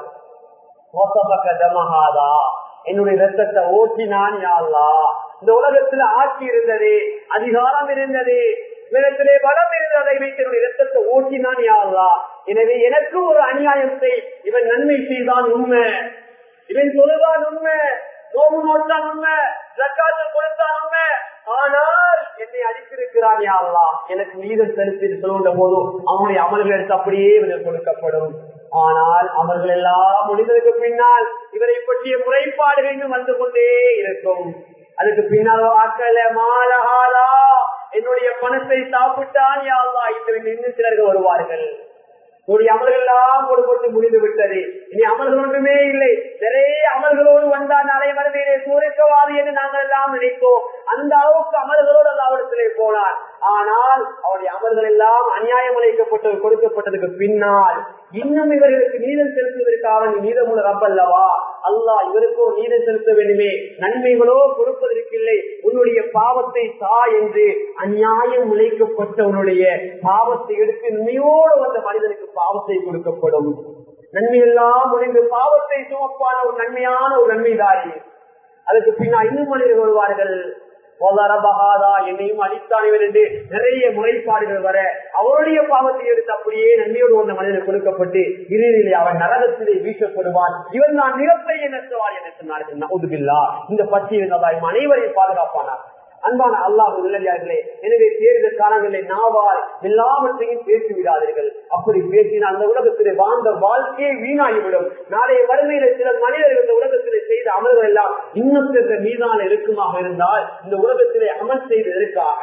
மகாதா என்னுடைய ரத்தத்தை ஓட்டினான் யாழ்லா இந்த உலகத்துல ஆட்சி இருந்தது அதிகாரம் இருந்தது உலகத்திலே பலம் இருந்ததை வைத்து ரத்தத்தை ஓட்டினான் யாழ்லா எனவே எனக்கு ஒரு அநியாயம் செய் இவன் நன்மை செய்தான் உண்மை இவன் சொல்லுதான் உண்மை நோம்பு நோட்டான் உண்மை ஜக்காத்து கொடுத்தான் உண்மை ஆனால் என்னை அடித்திருக்கிறான் யாழ்லா எனக்கு நீதம் செலுத்தி சொல்லுகின்ற போதும் அவனுடைய அமல்கள் எடுத்து அப்படியே இவனுக்கு கொடுக்கப்படும் ஆனால் அவர்கள் எல்லாம் முடிந்ததுக்கு பின்னால் இவரை பற்றிய முறைப்பாடுகள் இன்னும் வந்து கொண்டே இருக்கும் அதுக்கு பின்னால் அக்கல மாலஹாலா என்னுடைய பணத்தை சாப்பிட்டான் யாழ்லா இன்னும் இன்னும் சிலர்கள் வருவார்கள் உடைய அமல்கள் எல்லாம் கொடுப்பட்டு முடிந்து விட்டது இனி அமல்கள் ஒன்றுமே இல்லை நிறைய அமல்களோடு வந்தால் நாளை மறுமையிலே சூரியக்கவாது என்று நாங்கள் எல்லாம் நினைப்போம் அந்த அளவுக்கு அமல்களோடு அல்லாவிடத்திலே போனார் ஆனால் அவருடைய அமல்கள் எல்லாம் அநியாயம் அளிக்கப்பட்டு கொடுக்கப்பட்டதுக்கு பின்னால் இன்னும் இவர்களுக்கு நீதம் செலுத்துவதற்காக நீ நீதமுள்ள ரப்பல்லவா அல்லாஹ் இவருக்கு ஒரு நீதம் செலுத்த வேண்டுமே நன்மைகளோ கொடுப்பதற்கு இல்லை உன்னுடைய பாவத்தை தா என்று அநியாயம் உழைக்கப்பட்ட உன்னுடைய பாவத்தை எடுத்து நன்மையோடு வந்த மனிதனுக்கு பாவத்தை கொடுக்கப்படும் நன்மையெல்லாம் முடிந்து பாவத்தை சுமப்பான ஒரு நன்மையான ஒரு நன்மைதாரி அதுக்கு பின்னால் இன்னும் மனிதர்கள் வருவார்கள் போதாரபகாதா என்னையும் அடித்தான் இவர் என்று நிறைய முறைப்பாடுகள் வர அவருடைய பாவத்தை எடுத்து அப்படியே நன்மையோடு வந்த மனிதன் கொடுக்கப்பட்டு இறுதியிலே அவன் நரகத்திலே வீசப்படுவான் இவன் நான் மிகப்பெரிய நஷ்டவாள் என்று சொன்னார்கள் நவுதுபில்லா இந்த பட்டியல் அனைவரையும் பாதுகாப்பானார் அன்பான அல்லாஹ் உள்ளடியார்களே எனவே தேர்தல் காலங்களில் நாவால் எல்லாவற்றையும் பேசி விடாதீர்கள் அப்படி பேசினால் அந்த உலகத்திலே வாழ்ந்த வாழ்க்கையே வீணாகிவிடும் நாளைய வறுமையில சில மனிதர்கள் இந்த உலகத்திலே செய்த அமல்கள் எல்லாம் இன்னொரு மீதான இருக்குமாக இருந்தால் இந்த உலகத்திலே அமல் செய்ததற்காக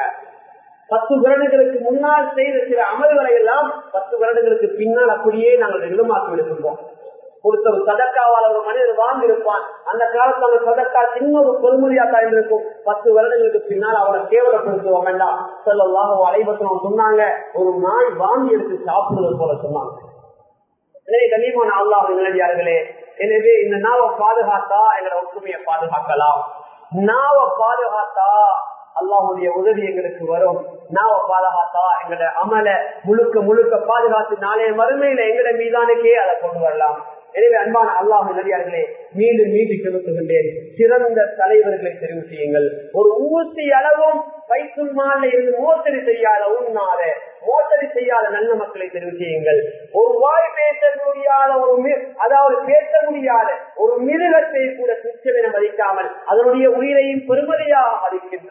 பத்து வருடங்களுக்கு முன்னால் செய்த சில அமல்களை எல்லாம் பத்து வருடங்களுக்கு பின்னால் அப்படியே நாங்கள் நிலமாக்கி விடுகின்றோம் கொடுத்த ஒரு சதக்காவால் ஒரு மனிதர் வாழ்ந்திருப்பான் அந்த காலத்துல அந்த சதக்கா சின்ன ஒரு பொறுமொழியா இருந்திருக்கும் பத்து வருடங்களுக்கு பின்னால் அவரை கேவலப்படுத்துவோம் வேண்டாம் சொல்லலாம் அலைபத்திரம் சொன்னாங்க ஒரு நாள் வாங்கி எடுத்து சாப்பிடுவது போல சொன்னாங்க எனவே கண்ணியமான அல்லாஹ் நிலையார்களே எனவே இந்த நாவை பாதுகாத்தா எங்களை ஒற்றுமையை பாதுகாக்கலாம் நாவை பாதுகாத்தா அல்லாஹுடைய உதவி எங்களுக்கு வரும் நாவ பாதுகாத்தா எங்கட அமல முழுக்க முழுக்க பாதுகாத்து நாளைய மறுமையில எங்கட மீதானுக்கே அதை கொண்டு வரலாம் எனவே அன்பான அல்லாஹ் நடிகார்களே மீண்டும் மீண்டும் செலுத்துகின்றேன் சிறந்த தலைவர்களை தெரிவு செய்யுங்கள் ஒரு ஊசி அளவும் வைத்துல் மால இருந்து மோசடி செய்யாத உண்ணாத மோசடி செய்யாத நல்ல மக்களை தெரிவு செய்யுங்கள் ஒரு வாய் பேச முடியாத ஒரு அதாவது பேச முடியாத ஒரு மிருகத்தை கூட துச்சமென மதிக்காமல் அதனுடைய உயிரையும் பெருமதியாக மதிக்கின்ற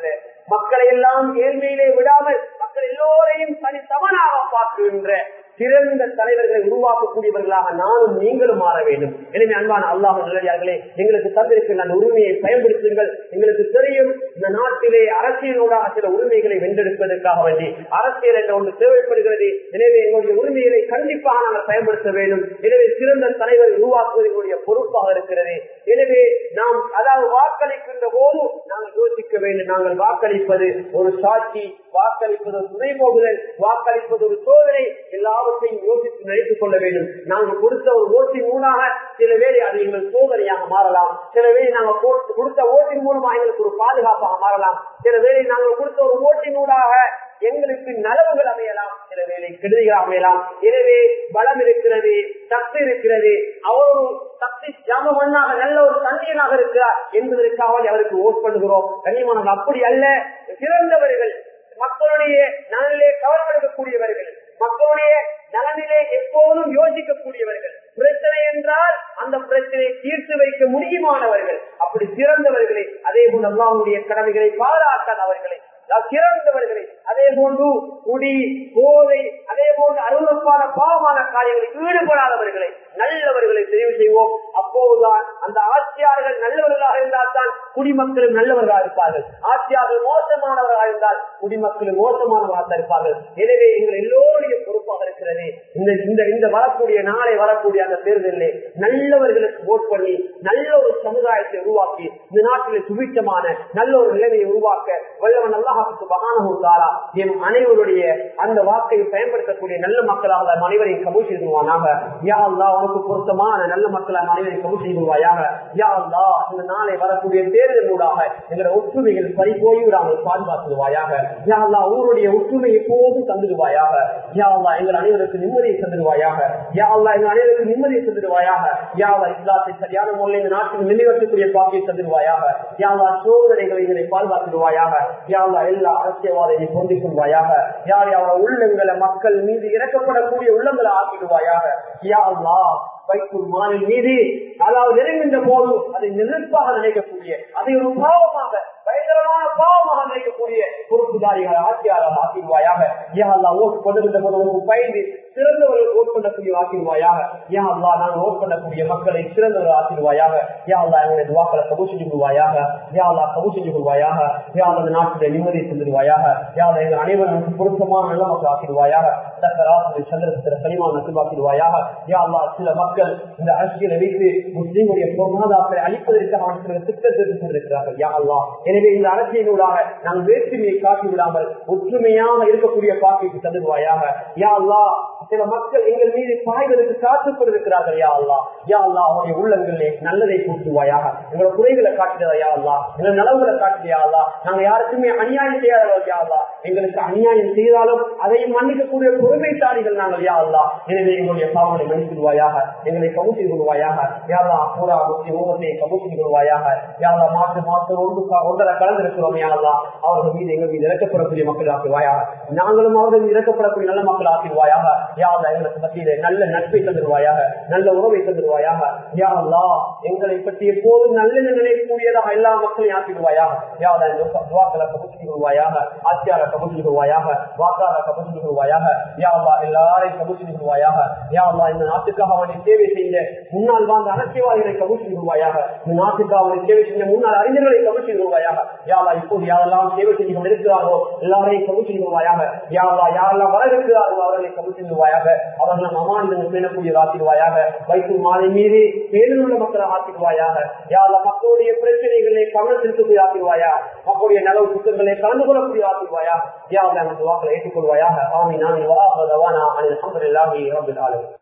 மக்களை எல்லாம் ஏழ்மையிலே விடாமல் மக்கள் எல்லோரையும் தனி சமனாக பார்க்கின்ற சிறந்த தலைவர்களை உருவாக்கக்கூடியவர்களாக நானும் நீங்களும் மாற வேண்டும் எனவே அன்பான அல்லாஹ் நல்லடியார்களே எங்களுக்கு தந்திருக்கின்ற அந்த உரிமையை பயன்படுத்துங்கள் எங்களுக்கு தெரியும் இந்த நாட்டிலே அரசியலோடாக சில உரிமைகளை வென்றெடுப்பதற்காக வேண்டி அரசியல் என்ற ஒன்று தேவைப்படுகிறது எனவே எங்களுடைய உரிமைகளை கண்டிப்பாக நாங்கள் பயன்படுத்த வேண்டும் எனவே சிறந்த தலைவரை உருவாக்குவது எங்களுடைய பொறுப்பாக இருக்கிறது எனவே நாம் அதாவது வாக்களிக்கின்ற போது நாங்கள் யோசிக்க வேண்டும் நாங்கள் வாக்களிப்பது ஒரு சாட்சி வாக்களிப்பது ஒரு துணை போகுதல் வாக்களிப்பது ஒரு சோதனை எல்லாவற்றையும் யோசித்து நினைத்துக் கொள்ள வேண்டும் நாங்கள் கொடுத்த ஒரு ஓட்டின் மூலமாக சில வேலை அது எங்கள் சோதனையாக மாறலாம் சில வேலை நாங்கள் போட்டு- கொடுத்த ஓட்டின் மூலமாக எங்களுக்கு ஒரு பாதுகாப்பாக மாறலாம் சில வேலை நாங்கள் கொடுத்த ஒரு ஓட்டின் ஊடாக எங்களுக்கு நலவுகள் அமையலாம் சில வேலை கெடுதிகள் அமையலாம் எனவே பலம் இருக்கிறது சக்தி இருக்கிறது அவர் ஒரு சக்தி ஜாமவண்ணாக நல்ல ஒரு தண்ணீராக இருக்கிறார் என்பதற்காக அவருக்கு ஓட் பண்ணுகிறோம் கண்ணியமானவர்கள் அப்படி அல்ல சிறந்தவர்கள் மக்களுடைய நலனிலே கவனம் எடுக்கக்கூடியவர்கள் மக்களுடைய நலனிலே எப்போதும் யோசிக்கக்கூடியவர்கள் பிரச்சனை என்றால் அந்த பிரச்சனையை தீர்த்து வைக்க முடியுமானவர்கள் அப்படி சிறந்தவர்களே அதே போல் அல்லாவுடைய கடமைகளை பாராட்டாதவர்களை சிறந்தவர்களை அதே போன்று குடி போதை அதே போன்று அருவப்பான பாவமான காரியங்களில் ஈடுபடாதவர்களை நல்லவர்களை தெரிவு செய்வோம் அப்போதுதான் அந்த ஆட்சியாளர்கள் நல்லவர்களாக இருந்தால் தான் குடிமக்களும் நல்லவர்களாக இருப்பார்கள் ஆட்சியாளர்கள் மோசமானவர்களாக இருந்தால் குடிமக்களும் மோசமானவர்களாக இருப்பார்கள் எனவே எங்கள் எல்லோருடைய பொறுப்பாக இருக்கிறது இந்த இந்த இந்த வரக்கூடிய நாளை வரக்கூடிய அந்த தேர்தலில் நல்லவர்களுக்கு ஓட் பண்ணி நல்ல ஒரு சமுதாயத்தை உருவாக்கி இந்த நாட்டில் சுபிச்சமான நல்ல ஒரு நிலைமையை உருவாக்க வல்லவன் அல்லாஹுக்கு பகானமுத்தாரா என் அனைவருடைய அந்த வாக்கை பயன்படுத்தக்கூடிய நல்ல மக்களாக நம் அனைவரையும் கபூல் செய்துவானாக யா அல்லா உனக்கு பொருத்தமான நல்ல மக்களை நம் அனைவரையும் கபூல் செய்துவாயாக யா அல்லா இந்த நாளை வரக்கூடிய தேர்தலூடாக எங்களோட ஒற்றுமைகள் பறிபோய் விடாமல் பாதுகாத்துடுவாயாக யா அல்லா உங்களுடைய ஒற்றுமை எப்போதும் தந்துடுவாயாக யா அல்லா எங்கள் அனைவருக்கு நிம்மதியை தந்துடுவாயாக யா அல்லா எங்கள் அனைவருக்கு நிம்மதியை தந்துடுவாயாக யா அல்லா இஸ்லாத்தை சரியான முறையில் இந்த நாட்டில் நிலைவற்றக்கூடிய பாக்கியை தந்துடுவாயாக யா அல்லா சோதனைகளை எங்களை பாதுகாத்துடுவாயாக யா அல்லா எல்லா அரசியல்வாதியை பொந்திக் கொள்வாயாக யார் யார உள்ளங்களை மக்கள் மீது இறக்கப்படக்கூடிய உள்ளங்களை ஆக்கிடுவாயாக யா அல்லா வைக்கும் மானின் மீது அதாவது நெருங்கின்ற போது அதை நெருப்பாக நினைக்கக்கூடிய அதை ஒரு பாவமாக பயங்கரமான பாவமாக நினைக்கக்கூடிய பொறுப்புதாரிகள் ஆட்சியாளர் ஆக்கிடுவாயாக யா அல்லா ஓட்டு கொண்டிருந்த போது உனக்கு பயந்து சிறந்தவர்கள் ஓட் பண்ணக்கூடிய ஆக்கிடுவாயாக யா அல்லா நாங்கள் ஓட் பண்ணக்கூடிய மக்களை சிறந்தவர்கள் ஆக்கிடுவாயாக யா அல்லா எங்களுடைய துவாக்களை கபு செஞ்சு கொள்வாயாக யா அல்லா கபு செஞ்சு கொள்வாயாக யா அல்லா இந்த நாட்டுடைய நிம்மதியை செஞ்சிருவாயாக யா அல்லா எங்கள் அனைவரும் பொருத்தமான நல்ல மக்கள் ஆக்கிடுவாயாக சக்கராசிரி சந்திரசித்திர கனிமான நசிவாக்கிடுவாயாக யா அல்லா சில மக்கள் இந்த அரசியலை வைத்து முஸ்லீமுடைய பொருளாதாரத்தை அளிப்பதற்காக அவர்கள் திட்டத்திற்கு கொண்டிருக்கிறார்கள் யா அல்லா எனவே இந்த அரசியலூடாக நாம் வேற்றுமையை காட்டி விடாமல் ஒற்றுமையாக இருக்கக்கூடிய பாக்கிக்கு தந்துடுவாயாக யா அல்லா சில மக்கள் எங்கள் மீது பாய்வதற்கு காத்துக் கொண்டிருக்கிறார்கள் யா அல்லா யா அல்லா அவருடைய உள்ளங்களிலே நல்லதை கூட்டுவாயாக எங்களோட குறைகளை காட்டுகிறதா யா அல்லா எங்கள் நலவுகளை காட்டுறியா அல்லா நாங்க யாருக்குமே அநியாயம் செய்யாதவர்கள் யா அல்லா எங்களுக்கு அநியாயம் செய்தாலும் அதையும் மன்னிக்கக்கூடிய பொறுமைசாலிகள் நாங்கள் யா அல்லா எனவே எங்களுடைய பாவங்களை மன்னித்துடுவாயாக எங்களை கவு செய்து கொள்வாயாக யாரா பூரா முக்கிய ஊகத்தை கவு செய்து கொள்வாயாக யாரா மாற்று மாற்று ஒன்று ஒன்றரை கலந்திருக்கிறோம் யாரா அவர்கள் மீது எங்கள் மீது இறக்கப்படக்கூடிய மக்கள் ஆக்குவாயாக நாங்களும் அவர்கள் மீது இறக்கப்படக்கூடிய நல்ல மக்கள் ஆக்கிடுவாயாக யாரா எங்களுக்கு மத்தியிலே நல்ல நட்பை தந்துடுவாயாக நல்ல உறவை தந்துடுவாயாக யாரா எங்களை பற்றி எப்போதும் நல்ல நினைக்கக்கூடியதாக எல்லா மக்களையும் ஆக்கிடுவாயாக யாரா இந்த வாக்களை கபூசி கொள்வாயாக ஆட்சியாளர் கபூசி கொள்வாயாக வாக்காள கபூசி கொள்வாயாக யாரா எல்லாரையும் கபூசி கொள்வாயாக யாரா இந்த நாட்டுக்காக அவனை சேவை செய்த முன்னாள் வாழ்ந்த அரசியல்வாதிகளை கபூசி கொள்வாயாக இந்த நாட்டுக்காக அவனை சேவை செஞ்ச முன்னாள் அறிஞர்களை கபூசி கொள்வாயாக யாரா இப்போது யாரெல்லாம் சேவை செய்து கொண்டிருக்கிறார்களோ எல்லாரையும் கபூசி கொள்வாயாக யாரா யாரெல்லாம் வர இருக்கிறார்களோ அவர்களை கபூசி கொள்வாயாக அவர்கள் அமானிதங்கள் பேணக்கூடிய ஆக்கிடுவாயாக வைக்கும் மாலை மீது மேலும் உள்ள மக்களை ஆக்கிடுவாயாக யாரா மக்களுடைய பிரச்சனைகளை கவனம் செலுத்தக்கூடிய ஆக்கிடுவாயா மக்களுடைய நலவு சுத்தங்களை கலந்து கொள்ளக்கூடிய ஆக்கிடுவாயா யாரா நமக்கு வாக்களை ஏற்றுக்கொள்வாயாக ஆமி நாமி வாஹ் அனில் அஹமதுல்லாஹி ரபில் ஆலமீன்